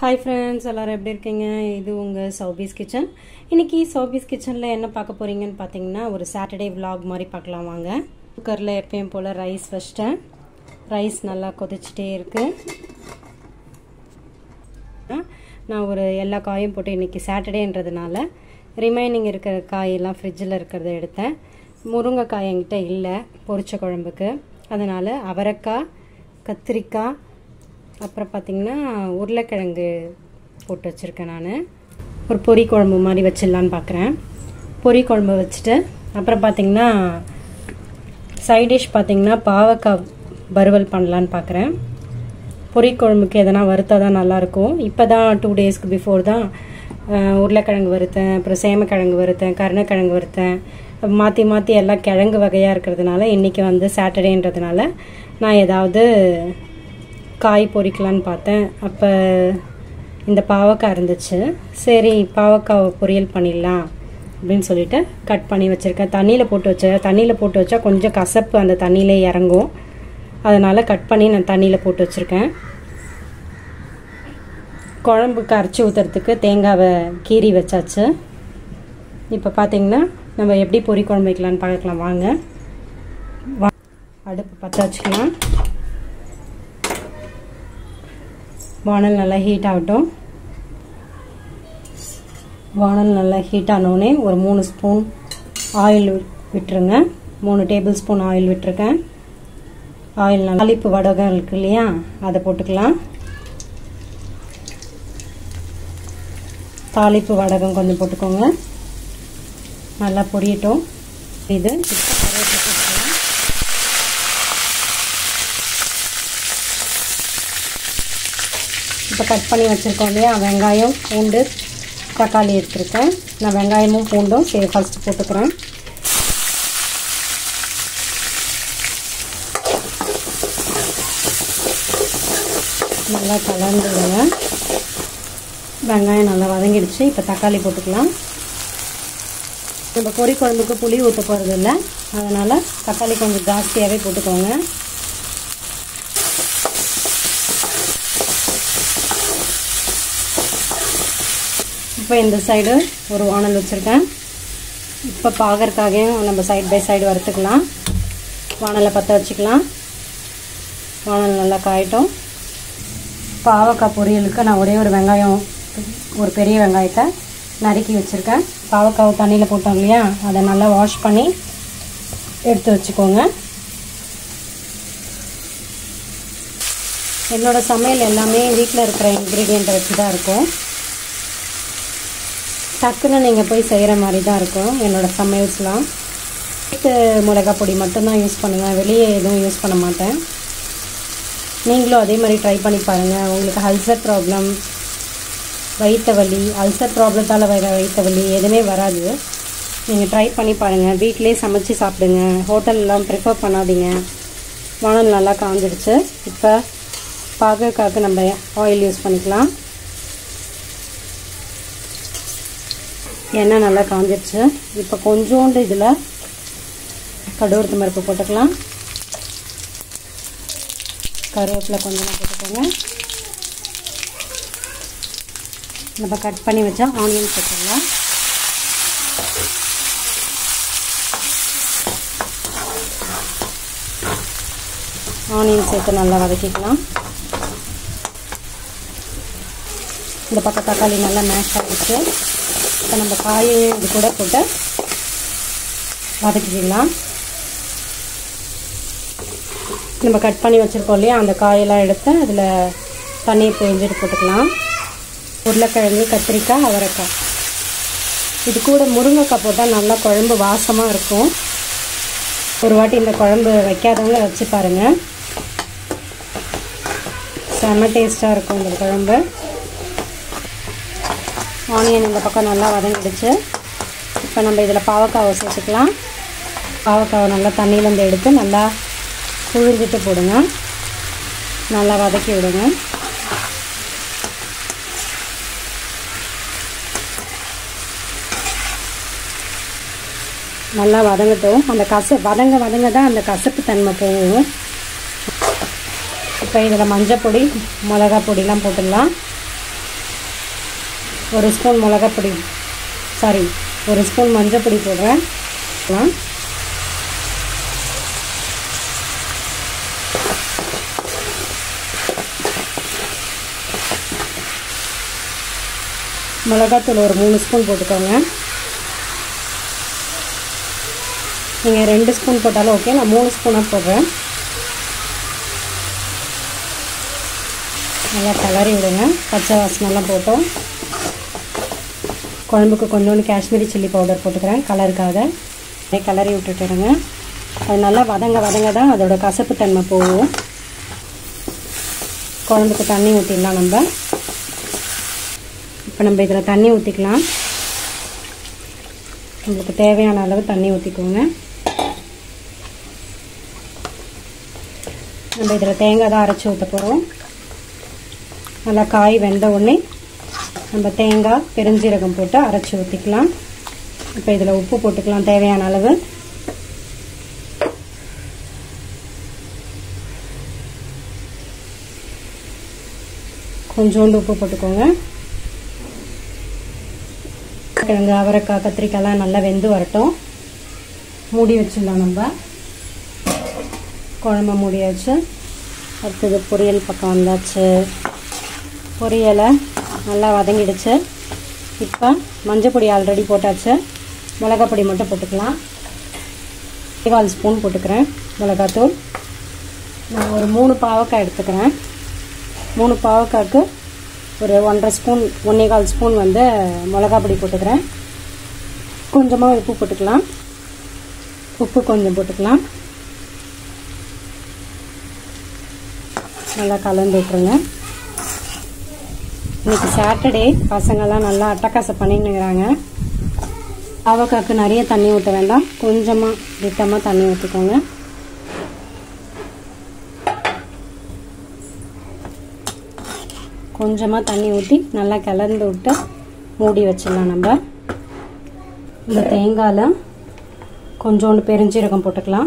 hi friends எல்லோரும் எப்படி இருக்கீங்க இது உங்கள் சௌபீஸ் கிச்சன் இன்றைக்கி சௌபீஸ் கிச்சனில் என்ன பார்க்க போகிறீங்கன்னு பார்த்தீங்கன்னா ஒரு சாட்டர்டே vlog மாதிரி பார்க்கலாம் வாங்க குக்கரில் எப்பயும் போல் ரைஸ் வச்சிட்டேன் ரைஸ் நல்லா கொதிச்சிட்டே இருக்குது நான் ஒரு எல்லா காயும் போட்டு இன்றைக்கி சாட்டர்டேன்றதுனால ரிமைனிங் இருக்கிற காயெல்லாம் ஃப்ரிட்ஜில் இருக்கிறத எடுத்தேன் முருங்கைக்காய் என்கிட்ட இல்லை பொரிச்ச குழம்புக்கு அதனால் அவரைக்காய் கத்திரிக்காய் அப்புறம் பார்த்திங்கன்னா உருளைக்கிழங்கு போட்டு வச்சுருக்கேன் நான் ஒரு பொரி குழம்பு மாதிரி வச்சிடலான்னு பார்க்குறேன் பொரி குழம்பு வச்சுட்டு அப்புறம் பார்த்திங்கன்னா சைட் டிஷ் பார்த்திங்கன்னா பாவக்காய் வறுவல் பண்ணலான்னு பார்க்குறேன் பொரி குழம்புக்கு எதனா வறுத்தா தான் நல்லாயிருக்கும் இப்போ தான் டூ டேஸ்க்கு பிஃபோர் தான் உருளைக்கிழங்கு வறுத்தேன் அப்புறம் சேமக்கிழங்கு வறுத்தேன் கருணக்கிழங்கு வறுத்தேன் மாற்றி மாற்றி எல்லாம் கிழங்கு வகையாக இருக்கிறதுனால இன்றைக்கி வந்து சாட்டர்டேன்றதுனால நான் ஏதாவது காய் பொரிக்கலான்னு பார்த்தேன் அப்போ இந்த பாவக்காய் இருந்துச்சு சரி பாவக்காய் பொரியல் பண்ணிடலாம் அப்படின்னு சொல்லிட்டு கட் பண்ணி வச்சுருக்கேன் தண்ணியில் போட்டு வச்ச தண்ணியில் போட்டு வச்சா கொஞ்சம் கசப்பு அந்த தண்ணியிலே இறங்கும் அதனால் கட் பண்ணி நான் தண்ணியில் போட்டு வச்சுருக்கேன் குழம்புக்கு அரைச்சி ஊற்றுறதுக்கு தேங்காவை கீறி வச்சாச்சு இப்போ பார்த்தீங்கன்னா நம்ம எப்படி பொரி குழம்பு வைக்கலான்னு பார்க்கலாம் வாங்க வா அடுப்பு பற்ற வச்சுக்கலாம் வானல் நல்லா ஹீட் ஆகட்டும் வானல் நல்லா ஹீட் ஆனோடனே ஒரு மூணு ஸ்பூன் ஆயில் விட்டுருங்க மூணு டேபிள் ஸ்பூன் ஆயில் விட்டுருக்கேன் ஆயில் தாளிப்பு வடகம் இருக்கு இல்லையா அதை போட்டுக்கலாம் தாளிப்பு வடகம் கொஞ்சம் போட்டுக்கோங்க நல்லா பொரியட்டும் இது இப்போ கட் பண்ணி வச்சுருக்கோம் இல்லையா வெங்காயம் பூண்டு தக்காளி எடுத்துருக்கேன் நான் வெங்காயமும் பூண்டும் சரி ஃபஸ்ட்டு போட்டுக்கிறேன் நல்லா கலந்துடுங்க வெங்காயம் நல்லா வதங்கிடுச்சு இப்போ தக்காளி போட்டுக்கலாம் நம்ம பொரி குழம்புக்கு புளி ஊற்ற போகிறது இல்லை அதனால் தக்காளி கொஞ்சம் ஜாஸ்தியாகவே போட்டுக்கோங்க இப்போ இந்த சைடு ஒரு வானல் வச்சுருக்கேன் இப்போ பாகற்காகையும் நம்ம சைட் பை சைடு வறுத்துக்கலாம் வானலை பற்ற வச்சுக்கலாம் வானல் நல்லா காயட்டும் பாவக்காய் பொரியலுக்கு நான் ஒரே ஒரு வெங்காயம் ஒரு பெரிய வெங்காயத்தை நறுக்கி வச்சுருக்கேன் பாவக்காவை தண்ணியில் போட்டோம் இல்லையா அதை நல்லா வாஷ் பண்ணி எடுத்து வச்சுக்கோங்க என்னோடய சமையல் எல்லாமே வீட்டில் இருக்கிற இன்க்ரீடியண்ட்டை வச்சு தான் இருக்கும் டக்குன்னு நீங்கள் போய் செய்கிற மாதிரி தான் இருக்கும் என்னோடய சமையல்ஸ்லாம் வீட்டு மிளகாய் பொடி மட்டும்தான் யூஸ் பண்ணுவேன் வெளியே எதுவும் யூஸ் பண்ண மாட்டேன் நீங்களும் அதே மாதிரி ட்ரை பண்ணி பாருங்கள் உங்களுக்கு அல்சர் ப்ராப்ளம் வயிற்று வலி அல்சர் ப்ராப்ளத்தால் வர வயிற்று வலி எதுவுமே வராது நீங்கள் ட்ரை பண்ணி பாருங்கள் வீட்டிலே சமைச்சு சாப்பிடுங்க ஹோட்டல்லாம் ப்ரிஃபர் பண்ணாதீங்க வானல் நல்லா காஞ்சிடுச்சு இப்போ பாகக்காக்கு நம்ம ஆயில் யூஸ் பண்ணிக்கலாம் எண்ணெய் நல்லா காஞ்சிடுச்சு இப்போ கொஞ்சோண்டு இதில் கடுவரத்து பருப்பு போட்டுக்கலாம் கருவேப்பிலை கொஞ்சமாக போட்டுக்கோங்க நம்ம கட் பண்ணி வச்சா ஆனியன் சேர்த்துக்கலாம் ஆனியன் சேர்த்து நல்லா வதக்கிக்கலாம் இந்த பக்கம் தக்காளி நல்லா மேஷ் ஆகிடுச்சு இப்போ நம்ம காயையும் இது கூட போட்டு வதக்கிக்கலாம் நம்ம கட் பண்ணி வச்சுருக்கோம் இல்லையா அந்த காயெல்லாம் எடுத்து அதில் தண்ணி பிழிஞ்சிட்டு போட்டுக்கலாம் உருளைக்கிழங்கு கத்திரிக்காய் அவரைக்காய் இது கூட முருங்கைக்காய் போட்டால் நல்லா குழம்பு வாசமாக இருக்கும் ஒரு வாட்டி இந்த குழம்பு வைக்காதவங்க வச்சு பாருங்கள் செம்ம டேஸ்ட்டாக இருக்கும் இந்த குழம்பு ஆனியன் இந்த பக்கம் நல்லா வதங்கிடுச்சு இப்போ நம்ம இதில் பாவக்காவை சேர்த்துக்கலாம் பாவக்காவை நல்லா தண்ணியிலேருந்து எடுத்து நல்லா புழிஞ்சிட்டு போடுங்க நல்லா வதக்கி விடுங்க நல்லா வதங்கட்டும் அந்த கச வதங்க வதங்க தான் அந்த கசப்பு தன்மை போகும் இப்போ இதில் மஞ்சள் பொடி மிளகா பொடிலாம் போட்டுடலாம் ஒரு ஸ்பூன் மிளகாப்பொடி சாரி ஒரு ஸ்பூன் மஞ்சள் பொடி போடுறேன் மிளகாத்தூள் ஒரு மூணு ஸ்பூன் போட்டுக்கோங்க நீங்கள் ரெண்டு ஸ்பூன் போட்டாலும் ஓகே நான் மூணு ஸ்பூனாக போடுறேன் நல்லா கலரி விடுங்க பச்சை வாசனெல்லாம் போட்டோம் குழம்புக்கு கொஞ்சோண்டு காஷ்மீரி சில்லி பவுடர் போட்டுக்கிறேன் கலருக்காக அப்படியே கலரி விட்டுட்டுருங்க அது நல்லா வதங்க வதங்க தான் அதோட கசப்பு தன்மை போகும் குழம்புக்கு தண்ணி ஊற்றிடலாம் நம்ம இப்போ நம்ம இதில் தண்ணி ஊற்றிக்கலாம் உங்களுக்கு தேவையான அளவு தண்ணி ஊற்றிக்கோங்க நம்ம இதில் தேங்காய் தான் அரைச்சி ஊற்ற போகிறோம் நல்லா காய் வெந்த உடனே நம்ம தேங்காய் பெருஞ்சீரகம் போட்டு அரைச்சி ஊற்றிக்கலாம் இப்போ இதில் உப்பு போட்டுக்கலாம் தேவையான அளவு கொஞ்சோண்டு உப்பு போட்டுக்கோங்க கிழங்கு அவரைக்காய் கத்திரிக்காய்லாம் நல்லா வெந்து வரட்டும் மூடி வச்சிடலாம் நம்ம குழம்ப மூடியாச்சு அடுத்தது பொரியல் பக்கம் வந்தாச்சு பொரியலை நல்லா வதங்கிடுச்சு இப்போ மஞ்சள் பொடி ஆல்ரெடி போட்டாச்சு மிளகாய் பொடி மட்டும் போட்டுக்கலாம் கால் ஸ்பூன் போட்டுக்கிறேன் மிளகாத்தூள் நான் ஒரு மூணு பாவக்காய் எடுத்துக்கிறேன் மூணு பாவக்காய்க்கு ஒரு ஒன்றரை ஸ்பூன் ஒன்றே கால் ஸ்பூன் வந்து மிளகா பொடி போட்டுக்கிறேன் கொஞ்சமாக உப்பு போட்டுக்கலாம் உப்பு கொஞ்சம் போட்டுக்கலாம் நல்லா கலந்து விட்டுருங்க இன்னைக்கு சாட்டர்டே பசங்கள்லாம் நல்லா அட்டக்காசம் பண்ணின்னுங்கிறாங்க பாவக்காய்க்கு நிறைய தண்ணி ஊற்ற வேண்டாம் கொஞ்சமாக திட்டமாக தண்ணி ஊற்றிக்கோங்க கொஞ்சமாக தண்ணி ஊற்றி நல்லா கலந்து விட்டு மூடி வச்சிடலாம் நம்ம இந்த தேங்காயில் கொஞ்சோண்டு பெருஞ்சீரகம் போட்டுக்கலாம்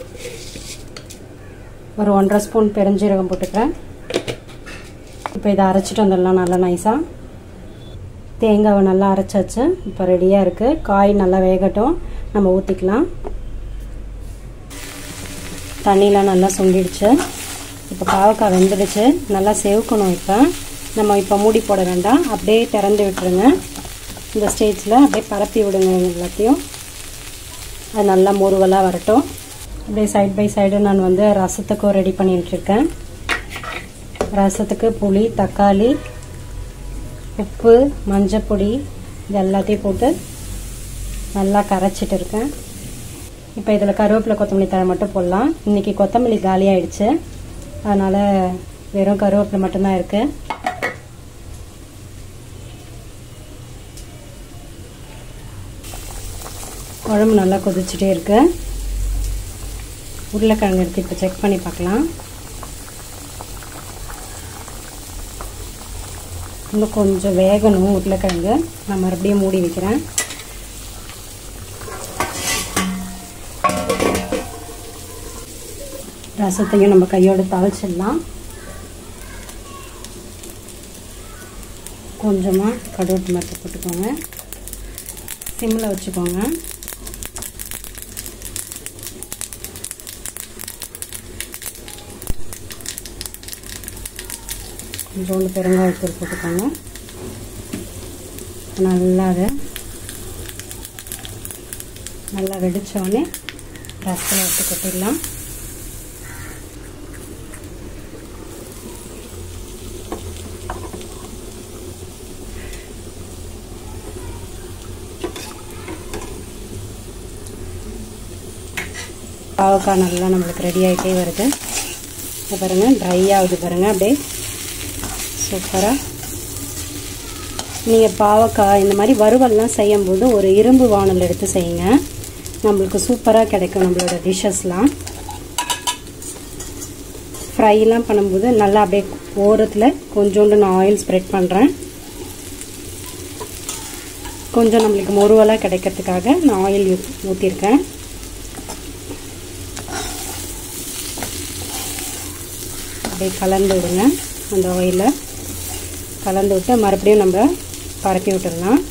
ஒரு ஒன்றரை ஸ்பூன் பெருஞ்சீரகம் போட்டுக்கிறேன் இப்போ இதை அரைச்சிட்டு வந்துடலாம் நல்லா நைஸாக தேங்காவை நல்லா அரைச்சாச்சு இப்போ ரெடியாக இருக்குது காய் நல்லா வேகட்டும் நம்ம ஊற்றிக்கலாம் தண்ணியெலாம் நல்லா சுண்டிடுச்சு இப்போ பாவக்காய் வெந்துடுச்சு நல்லா செவுக்கணும் இப்போ நம்ம இப்போ மூடி போட வேண்டாம் அப்படியே திறந்து விட்டுருங்க இந்த ஸ்டேஜில் அப்படியே பரப்பி விடுங்க எல்லாத்தையும் அது நல்லா முருவலாக வரட்டும் அப்படியே சைட் பை சைடு நான் வந்து ரசத்துக்கும் ரெடி பண்ணிட்டுருக்கேன் ரசத்துக்கு புளி தக்காளி உப்பு மஞ்சப்பொடி இது எல்லாத்தையும் போட்டு நல்லா கரைச்சிட்டு இருக்கேன் இப்போ இதில் கருவேப்பிலை கொத்தமல்லி தழை மட்டும் போடலாம் இன்றைக்கி கொத்தமல்லி காலியாகிடுச்சு அதனால் வெறும் கருவேப்பிலை மட்டும்தான் இருக்குது குழம்பு நல்லா கொதிச்சுட்டே இருக்கு உருளைக்கிழங்கு இருக்குது இப்போ செக் பண்ணி பார்க்கலாம் இன்னும் கொஞ்சம் வேகணும் உருளைக்கிழங்கு நான் மறுபடியும் மூடி வைக்கிறேன் ரசத்தையும் நம்ம கையோடு தாளிச்சிடலாம் கொஞ்சமாக கடுகு மரத்தை போட்டுக்கோங்க சிம்மில் வச்சுக்கோங்க கொஞ்சோண்டு பெருங்காயத்தூள் போட்டுக்கோங்க நல்லா அதை நல்லா வெடித்தோடனே ரசத்தில் எடுத்து கொட்டிடலாம் பாவக்காய் நல்லா நம்மளுக்கு ரெடி ஆகிட்டே வருது இப்போ பாருங்கள் ட்ரை ஆகுது பாருங்கள் அப்படியே சூப்பராக நீங்கள் பாவக்காய் இந்த மாதிரி வறுவல்லாம் செய்யும்போது ஒரு இரும்பு வானல் எடுத்து செய்யுங்க நம்மளுக்கு சூப்பராக கிடைக்கும் நம்மளோட டிஷ்ஷஸ்லாம் ஃப்ரைலாம் பண்ணும்போது நல்லா அப்படியே ஓரத்தில் கொஞ்சோண்டு நான் ஆயில் ஸ்ப்ரெட் பண்ணுறேன் கொஞ்சம் நம்மளுக்கு முருவலாக கிடைக்கிறதுக்காக நான் ஆயில் ஊற்றிருக்கேன் அப்படியே கலந்து விடுங்க அந்த ஆயிலை கலந்து விட்டு மறுபடியும் நம்ம பரப்பி விட்டுடலாம்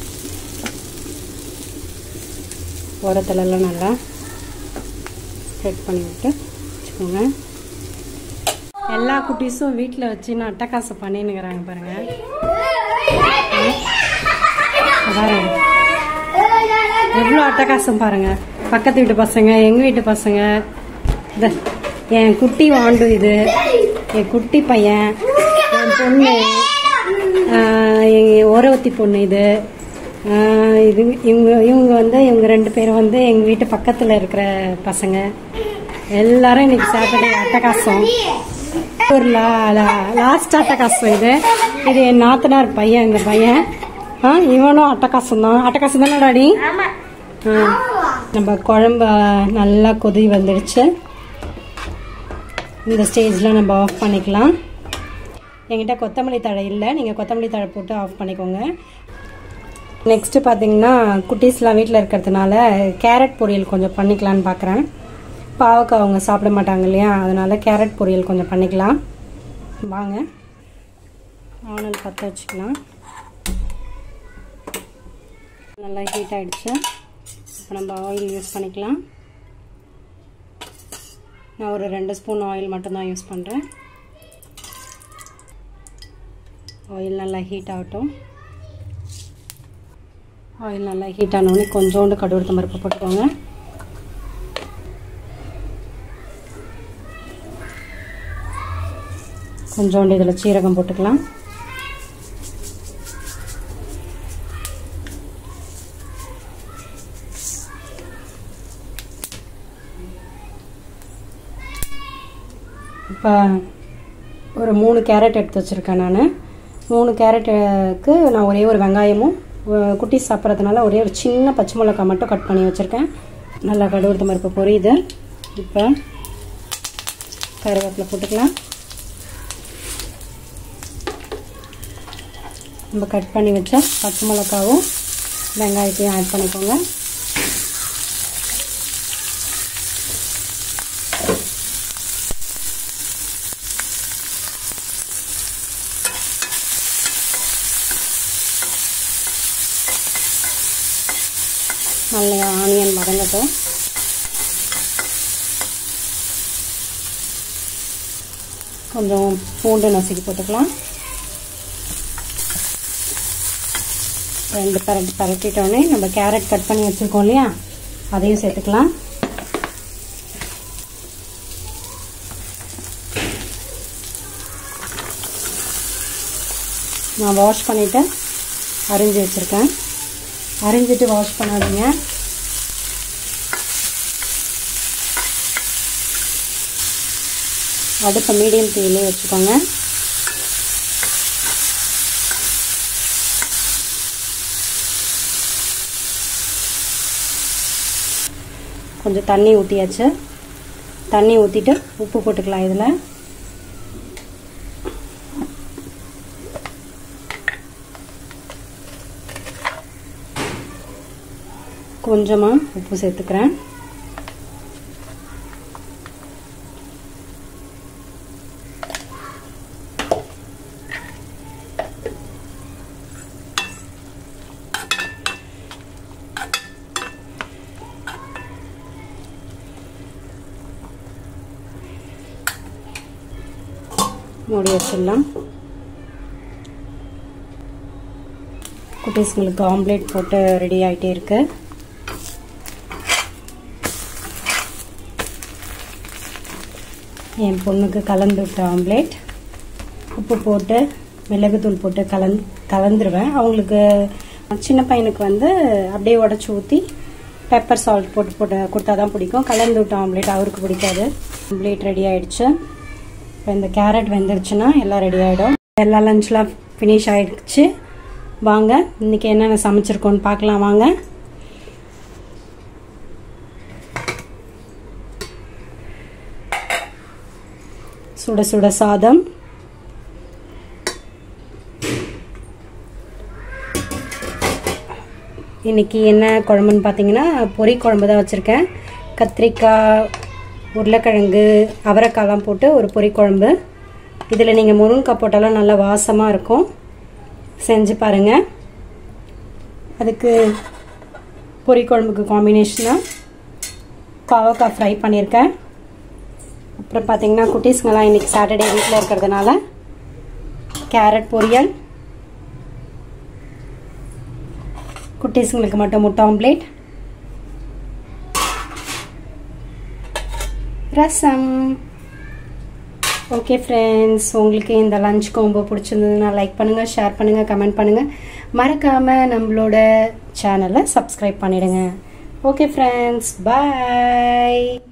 ஓரத்துலலாம் நல்லா ஸ்ப்ரெட் பண்ணி விட்டு வச்சுக்கோங்க எல்லா குட்டீஸும் வீட்டில் வச்சு நான் அட்டகாசம் பண்ணின்னுக்கிறாங்க பாருங்க பாருங்க எவ்வளோ அட்டகாசம் பாருங்க பக்கத்து வீட்டு பசங்க எங்கள் வீட்டு பசங்க இந்த என் குட்டி வாண்டு இது என் குட்டி பையன் என் பொண்ணு ஆஹ் எங்க ஓரவத்தி பொண்ணு இது ஆஹ் இது இவங்க இவங்க வந்து இவங்க ரெண்டு பேரும் வந்து எங்கள் வீட்டு பக்கத்தில் இருக்கிற பசங்க எல்லாரும் இன்னைக்கு சாட்டர்டே அட்டகாசம் ஒரு லாஸ்ட் அட்டகாசம் இது இது என் நாத்தனார் பையன் இந்த பையன் ஆ இவனும் அட்டகாசம் தான் அட்டகாசம் தானே டாடி ஆ, நம்ம குழம்பு நல்லா கொதி வந்துடுச்சு இந்த ஸ்டேஜில் நம்ம ஆஃப் பண்ணிக்கலாம் என்கிட்ட கொத்தமல்லி தழை இல்லை நீங்கள் கொத்தமல்லி தழை போட்டு ஆஃப் பண்ணிக்கோங்க நெக்ஸ்ட்டு பார்த்தீங்கன்னா குட்டீஸ்லாம் வீட்டில் இருக்கிறதுனால கேரட் பொரியல் கொஞ்சம் பண்ணிக்கலான்னு பார்க்குறேன் பாவக்காய் அவங்க சாப்பிட மாட்டாங்க இல்லையா அதனால கேரட் பொரியல் கொஞ்சம் பண்ணிக்கலாம் வாங்க ஆனல் பற்ற வச்சுக்கலாம் நல்லா ஹீட் ஆகிடுச்சு இப்போ நம்ம ஆயில் யூஸ் பண்ணிக்கலாம் நான் ஒரு ரெண்டு ஸ்பூன் ஆயில் மட்டும்தான் யூஸ் பண்ணுறேன் ஆயில் நல்லா ஹீட் ஆகட்டும் ஆயில் நல்லா ஹீட் ஆனோடனே கொஞ்சோண்டு கடுகு பருப்பு போட்டுக்கோங்க கொஞ்சோண்டு இதில் சீரகம் போட்டுக்கலாம் இப்போ ஒரு மூணு கேரட் எடுத்து வச்சுருக்கேன் நான் மூணு கேரட்டுக்கு நான் ஒரே ஒரு வெங்காயமும் அஹ், குட்டீஸ் சாப்பிட்றதுனால ஒரே ஒரு சின்ன பச்சை மிளகாய் மட்டும் கட் பண்ணி வச்சுருக்கேன் நல்லா கடுகு பருப்பு பொரியுது இப்போ கருவேப்பிலை போட்டுக்கலாம் நம்ம கட் பண்ணி வச்ச பச்சை மிளகாவும் வெங்காயத்தையும் ஆட் பண்ணிக்கோங்க நல்லா ஆனியன் வதங்கட்டும் கொஞ்சம் பூண்டு நசுக்கி போட்டுக்கலாம் ரெண்டு பரட்டி பரட்டிட்டோடனே நம்ம கேரட் கட் பண்ணி வச்சுருக்கோம் இல்லையா அதையும் சேர்த்துக்கலாம் நான் வாஷ் பண்ணிவிட்டு அரிஞ்சு வச்சுருக்கேன் அரிஞ்சிட்டு வாஷ் பண்ணாதீங்க அடுப்பை மீடியம் தீயிலே வச்சுக்கோங்க கொஞ்சம் தண்ணி ஊற்றியாச்சு தண்ணி ஊற்றிட்டு உப்பு போட்டுக்கலாம் இதில் கொஞ்சமாக உப்பு சேர்த்துக்கிறேன் மூடி வச்சிடலாம் குட்டீஸ்ங்களுக்கு ஆம்லேட் போட்டு ரெடி ஆகிட்டே இருக்கு என் பொண்ணுக்கு கலந்து விட்ட ஆம்லேட் உப்பு போட்டு மிளகுத்தூள் போட்டு கலந் கலந்துருவேன் அவங்களுக்கு சின்ன பையனுக்கு வந்து அப்படியே உடச்சி ஊற்றி பெப்பர் சால்ட் போட்டு போட்டு கொடுத்தா தான் பிடிக்கும் கலந்து விட்ட ஆம்லேட் அவருக்கு பிடிக்காது ஆம்லேட் ரெடி ஆயிடுச்சு இப்போ இந்த கேரட் வெந்துருச்சுன்னா எல்லாம் ரெடி ஆகிடும் எல்லா லஞ்ச்லாம் ஃபினிஷ் ஆயிடுச்சு வாங்க இன்னைக்கு என்னென்ன சமைச்சிருக்கோன்னு பார்க்கலாம் வாங்க சுட சுட சாதம் இன்னைக்கு என்ன குழம்புன்னு பார்த்தீங்கன்னா பொரி குழம்பு தான் வச்சுருக்கேன் கத்திரிக்காய் உருளைக்கிழங்கு அவரைக்காய்லாம் போட்டு ஒரு பொரி குழம்பு இதில் நீங்கள் முருங்கைக்காய் போட்டாலும் நல்லா வாசமாக இருக்கும் செஞ்சு பாருங்கள் அதுக்கு பொரி குழம்புக்கு காம்பினேஷனாக பாவக்காய் ஃப்ரை பண்ணியிருக்கேன் அப்புறம் பார்த்தீங்கன்னா குட்டீஸுங்கெல்லாம் இன்றைக்கி சாட்டர்டே வீட்டில் இருக்கிறதுனால கேரட் பொரியல் குட்டீஸுங்களுக்கு மட்டும் முட்டை ஆம்லேட் ரசம் ஓகே ஃப்ரெண்ட்ஸ் உங்களுக்கு இந்த லஞ்ச் காம்போ பிடிச்சிருந்ததுன்னா லைக் பண்ணுங்கள் ஷேர் பண்ணுங்கள் கமெண்ட் பண்ணுங்கள் மறக்காமல் நம்மளோட சேனலை சப்ஸ்கிரைப் பண்ணிடுங்க ஓகே ஃப்ரெண்ட்ஸ் பாய்